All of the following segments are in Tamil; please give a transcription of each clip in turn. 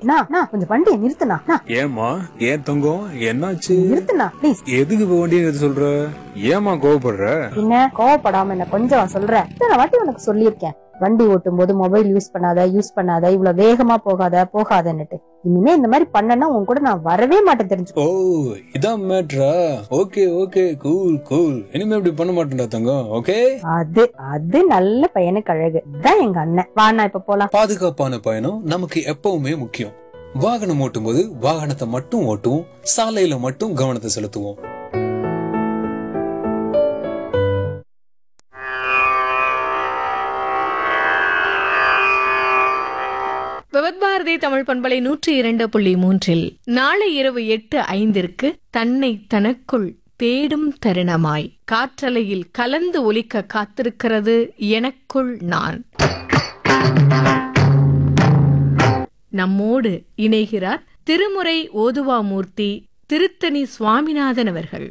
அண்ணா, அண்ணா, கொஞ்சம் வண்டியை நிறுத்துனா அண்ணா, ஏமா ஏன் தங்கம் என்னாச்சு நிறுத்துனா ப்ளீஸ் எதுக்கு இப்ப வண்டி நிறுத்த சொல்ற ஏமா கோவப்படுற என்ன கோவப்படாம என்ன கொஞ்சம் சொல்றேன் இத்தனை வாட்டி உனக்கு சொல்லியிருக்கேன் வண்டி ஓட்டும் போது மொபைல் யூஸ் பண்ணாத யூஸ் பண்ணாத இவ்வளவு வேகமா போகாத போகாதன்னுட்டு இனிமே இந்த மாதிரி பண்ணனா உன் கூட நான் வரவே மாட்டேன் தெரிஞ்சுக்கோ ஓ இதான் மேட்ரா ஓகே ஓகே கூல் கூல் இனிமே இப்படி பண்ண மாட்டேன்டா தங்கம் ஓகே அது அது நல்ல பையனுக்கு அழகு தான் எங்க அண்ணன் வா நான் இப்ப போலாம் பாதுகாப்பான பயணம் நமக்கு எப்பவுமே முக்கியம் வாகனம் ஓட்டும் போது வாகனத்தை மட்டும் ஓட்டுவோம் சாலையில மட்டும் கவனத்தை செலுத்துவோம் விவத்பாரதி தமிழ் பண்பலை நூற்றி இரண்டு புள்ளி மூன்றில் நாளை இரவு எட்டு ஐந்திற்கு தன்னை தனக்குள் தேடும் தருணமாய் காற்றலையில் கலந்து ஒலிக்க காத்திருக்கிறது எனக்குள் நான் நம்மோடு இணைகிறார் திருமுறை ஓதுவாமூர்த்தி திருத்தணி சுவாமிநாதன் அவர்கள்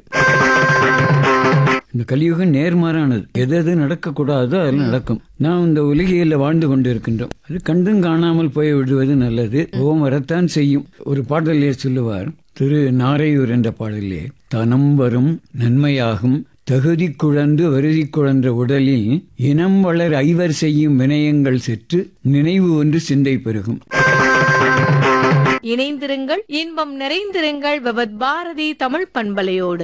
இந்த கலியுகம் நேர்மாறானது எது எது நடக்கக்கூடாதோ அதெல்லாம் நடக்கும் நாம் இந்த உலகியல்ல வாழ்ந்து கொண்டிருக்கின்றோம் அது கண்டும் காணாமல் போய் விடுவது நல்லது ஓம் வரத்தான் செய்யும் ஒரு பாடலே சொல்லுவார் திரு நாரையூர் என்ற பாடலே தனம் வரும் நன்மையாகும் தகுதி குழந்து வருதி குழன்ற உடலில் இனம் வளர் ஐவர் செய்யும் வினயங்கள் செற்று நினைவு ஒன்று சிந்தை பெருகும் இணைந்திருங்கள் இன்பம் நிறைந்திருங்கள் விவத் பாரதி தமிழ் பண்பலையோடு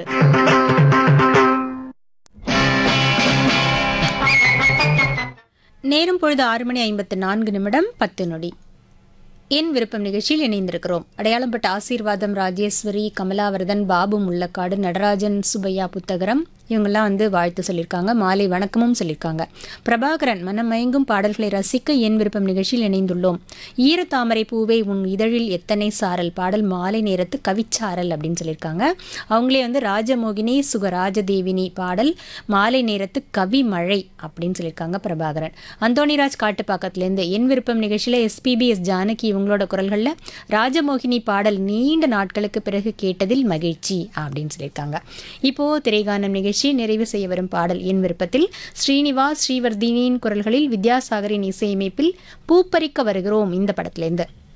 நேரம் பொழுது ஆறு மணி ஐம்பத்து நான்கு நிமிடம் பத்து நொடி என் விருப்பம் நிகழ்ச்சியில் இணைந்திருக்கிறோம் அடையாளம்பட்ட ஆசீர்வாதம் ராஜேஸ்வரி கமலாவர்தன் பாபு முள்ளக்காடு நடராஜன் சுப்பையா புத்தகரம் இவங்கெல்லாம் வந்து வாழ்த்து சொல்லியிருக்காங்க மாலை வணக்கமும் சொல்லியிருக்காங்க பிரபாகரன் மனம் மயங்கும் பாடல்களை ரசிக்க என் விருப்பம் நிகழ்ச்சியில் இணைந்துள்ளோம் ஈரத்தாமரை பூவே உன் இதழில் எத்தனை சாரல் பாடல் மாலை நேரத்து கவிச்சாரல் அப்படின்னு சொல்லியிருக்காங்க அவங்களே வந்து ராஜமோகினி சுகராஜதேவினி பாடல் மாலை நேரத்து கவி மழை அப்படின்னு சொல்லியிருக்காங்க பிரபாகரன் அந்தோணிராஜ் காட்டுப்பாக்கத்துலேருந்து என் விருப்பம் நிகழ்ச்சியில் எஸ்பிபி எஸ் ஜானகி இவங்களோட குரல்களில் ராஜமோகினி பாடல் நீண்ட நாட்களுக்கு பிறகு கேட்டதில் மகிழ்ச்சி அப்படின்னு சொல்லியிருக்காங்க இப்போ திரைகானம் நிகழ்ச்சி நிறைவு செய்ய வரும் பாடல் என் விருப்பத்தில் ஸ்ரீனிவாஸ் ஸ்ரீவர்தினியின் குரல்களில் வித்யாசாகரின் இசையமைப்பில் பூப்பறிக்க வருகிறோம் இந்த படத்திலேருந்து